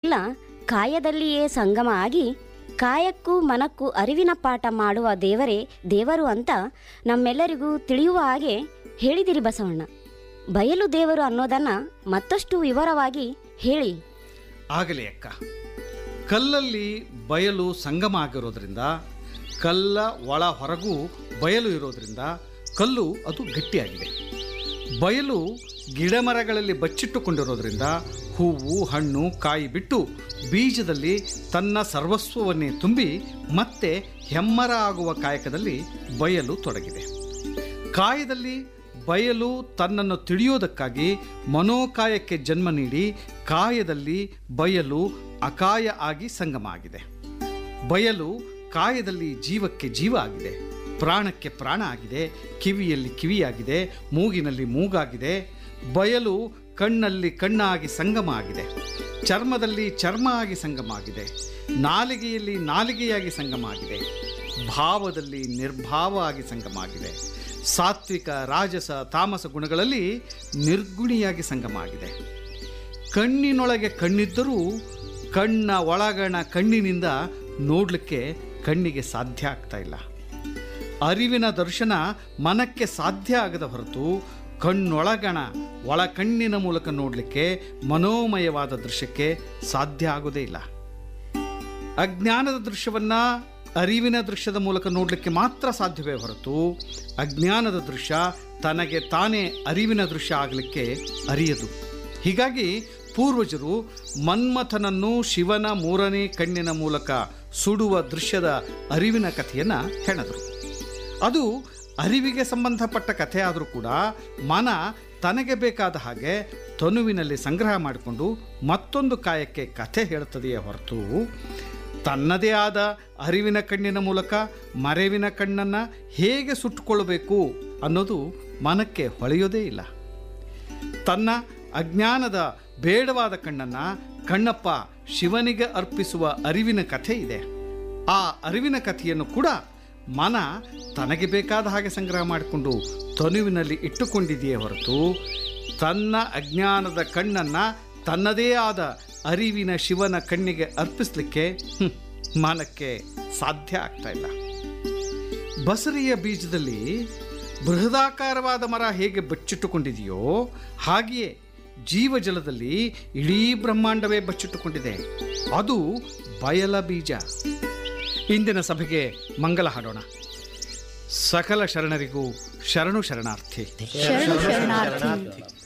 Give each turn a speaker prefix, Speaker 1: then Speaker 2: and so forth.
Speaker 1: ಇಲ್ಲ ಕಾಯದಲ್ಲಿಯೇ ಸಂಗಮ ಆಗಿ ಕಾಯಕ್ಕೂ ಮನಕ್ಕೂ ಅರಿವಿನ ಪಾಠ ಮಾಡುವ ದೇವರೇ ದೇವರು ಅಂತ ನಮ್ಮೆಲ್ಲರಿಗೂ ತಿಳಿಯುವ ಹಾಗೆ ಹೇಳಿದಿರಿ ಬಸವಣ್ಣ ಬಯಲು ದೇವರು ಅನ್ನೋದನ್ನ ಮತ್ತಷ್ಟು ವಿವರವಾಗಿ ಹೇಳಿ
Speaker 2: ಆಗಲಿ ಅಕ್ಕ ಕಲ್ಲಲ್ಲಿ ಬಯಲು ಸಂಗಮ ಆಗಿರೋದ್ರಿಂದ ಕಲ್ಲ ಒಳ ಹೊರಗೂ ಬಯಲು ಇರೋದ್ರಿಂದ ಕಲ್ಲು ಅದು ಗಟ್ಟಿಯಾಗಿದೆ ಬಯಲು ಗಿಡಮರಗಳಲ್ಲಿ ಬಚ್ಚಿಟ್ಟುಕೊಂಡಿರೋದ್ರಿಂದ ಹೂವು ಹಣ್ಣು ಕಾಯಿ ಬಿಟ್ಟು ಬೀಜದಲ್ಲಿ ತನ್ನ ಸರ್ವಸ್ವವನ್ನೇ ತುಂಬಿ ಮತ್ತೆ ಹೆಮ್ಮರ ಆಗುವ ಕಾಯಕದಲ್ಲಿ ಬಯಲು ತೊಡಗಿದೆ ಕಾಯದಲ್ಲಿ ಬಯಲು ತನ್ನನ್ನು ತಿಳಿಯೋದಕ್ಕಾಗಿ ಮನೋಕಾಯಕ್ಕೆ ಜನ್ಮ ನೀಡಿ ಕಾಯದಲ್ಲಿ ಬಯಲು ಅಕಾಯ ಆಗಿ ಸಂಗಮ ಆಗಿದೆ ಬಯಲು ಕಾಯದಲ್ಲಿ ಜೀವಕ್ಕೆ ಜೀವ ಆಗಿದೆ ಪ್ರಾಣಕ್ಕೆ ಪ್ರಾಣ ಆಗಿದೆ ಕಿವಿಯಲ್ಲಿ ಕಿವಿಯಾಗಿದೆ ಮೂಗಿನಲ್ಲಿ ಮೂಗಾಗಿದೆ ಬಯಲು ಕಣ್ಣಲ್ಲಿ ಕಣ್ಣಾಗಿ ಸಂಗಮ ಆಗಿದೆ ಚರ್ಮದಲ್ಲಿ ಚರ್ಮ ಆಗಿ ಸಂಗಮ ಆಗಿದೆ ನಾಲಿಗೆಯಲ್ಲಿ ನಾಲಿಗೆಯಾಗಿ ಸಂಗಮ ಆಗಿದೆ ಭಾವದಲ್ಲಿ ನಿರ್ಭಾವ ಆಗಿ ಸಂಗಮ ಆಗಿದೆ ಸಾತ್ವಿಕ ರಾಜಸ ತಾಮಸ ಗುಣಗಳಲ್ಲಿ ನಿರ್ಗುಣಿಯಾಗಿ ಸಂಗಮ ಆಗಿದೆ ಕಣ್ಣಿನೊಳಗೆ ಕಣ್ಣಿದ್ದರೂ ಕಣ್ಣ ಒಳಗಣ ಕಣ್ಣಿನಿಂದ ನೋಡಲಿಕ್ಕೆ ಕಣ್ಣಿಗೆ ಸಾಧ್ಯ ಆಗ್ತಾ ಇಲ್ಲ ಅರಿವಿನ ದರ್ಶನ ಮನಕ್ಕೆ ಸಾಧ್ಯ ಆಗದ ಹೊರತು ಕಣ್ಣೊಳಗಣ ಒಳ ಕಣ್ಣಿನ ಮೂಲಕ ನೋಡಲಿಕ್ಕೆ ಮನೋಮಯವಾದ ದೃಶ್ಯಕ್ಕೆ ಸಾಧ್ಯ ಆಗೋದೇ ಇಲ್ಲ ಅಜ್ಞಾನದ ದೃಶ್ಯವನ್ನ ಅರಿವಿನ ದೃಶ್ಯದ ಮೂಲಕ ನೋಡಲಿಕ್ಕೆ ಮಾತ್ರ ಸಾಧ್ಯವೇ ಹೊರತು ಅಜ್ಞಾನದ ದೃಶ್ಯ ತನಗೆ ತಾನೇ ಅರಿವಿನ ದೃಶ್ಯ ಆಗಲಿಕ್ಕೆ ಅರಿಯದು ಹೀಗಾಗಿ ಪೂರ್ವಜರು ಮನ್ಮಥನನ್ನು ಶಿವನ ಮೂರನೇ ಕಣ್ಣಿನ ಮೂಲಕ ಸುಡುವ ದೃಶ್ಯದ ಅರಿವಿನ ಕಥೆಯನ್ನು ಹೆಣೆದರು ಅದು ಅರಿವಿಗೆ ಸಂಬಂಧಪಟ್ಟ ಕಥೆ ಆದರೂ ಕೂಡ ಮನ ತನಗೆ ಬೇಕಾದ ಹಾಗೆ ತನುವಿನಲ್ಲಿ ಸಂಗ್ರಹ ಮಾಡಿಕೊಂಡು ಮತ್ತೊಂದು ಕಾಯಕ್ಕೆ ಕಥೆ ಹೇಳುತ್ತದೆಯೇ ಹೊರತು ತನ್ನದೇ ಆದ ಅರಿವಿನ ಕಣ್ಣಿನ ಮೂಲಕ ಮರೆವಿನ ಕಣ್ಣನ್ನು ಹೇಗೆ ಸುಟ್ಟುಕೊಳ್ಳಬೇಕು ಅನ್ನೋದು ಮನಕ್ಕೆ ಹೊಳೆಯೋದೇ ಇಲ್ಲ ತನ್ನ ಅಜ್ಞಾನದ ಬೇಡವಾದ ಕಣ್ಣನ್ನು ಕಣ್ಣಪ್ಪ ಶಿವನಿಗೆ ಅರ್ಪಿಸುವ ಅರಿವಿನ ಕಥೆ ಇದೆ ಆ ಅರಿವಿನ ಕಥೆಯನ್ನು ಕೂಡ ಮನ ತನಗೆ ಬೇಕಾದ ಹಾಗೆ ಸಂಗ್ರಹ ಮಾಡಿಕೊಂಡು ತನುವಿನಲ್ಲಿ ಇಟ್ಟುಕೊಂಡಿದೆಯೇ ಹೊರತು ತನ್ನ ಅಜ್ಞಾನದ ಕಣ್ಣನ್ನು ತನ್ನದೇ ಆದ ಅರಿವಿನ ಶಿವನ ಕಣ್ಣಿಗೆ ಅರ್ಪಿಸಲಿಕ್ಕೆ ಹ್ಮ್, ಮನಕ್ಕೆ ಸಾಧ್ಯ ಆಗ್ತಾ ಇಲ್ಲ ಬಸರಿಯ ಬೀಜದಲ್ಲಿ ಬೃಹದಾಕಾರವಾದ ಮರ ಹೇಗೆ ಬಚ್ಚಿಟ್ಟುಕೊಂಡಿದೆಯೋ ಹಾಗೆಯೇ ಜೀವಜಲದಲ್ಲಿ ಇಡೀ ಬ್ರಹ್ಮಾಂಡವೇ ಬಚ್ಚಿಟ್ಟುಕೊಂಡಿದೆ ಅದು ಬಯಲ ಬೀಜ ಇಂದಿನ ಸಭೆಗೆ ಮಂಗಲ ಹಾಡೋಣ ಸಕಲ ಶರಣರಿಗೂ ಶರಣು ಶರಣಾರ್ಥಿ
Speaker 3: ಶರಣು ಶರಣಾರ್ಥಿ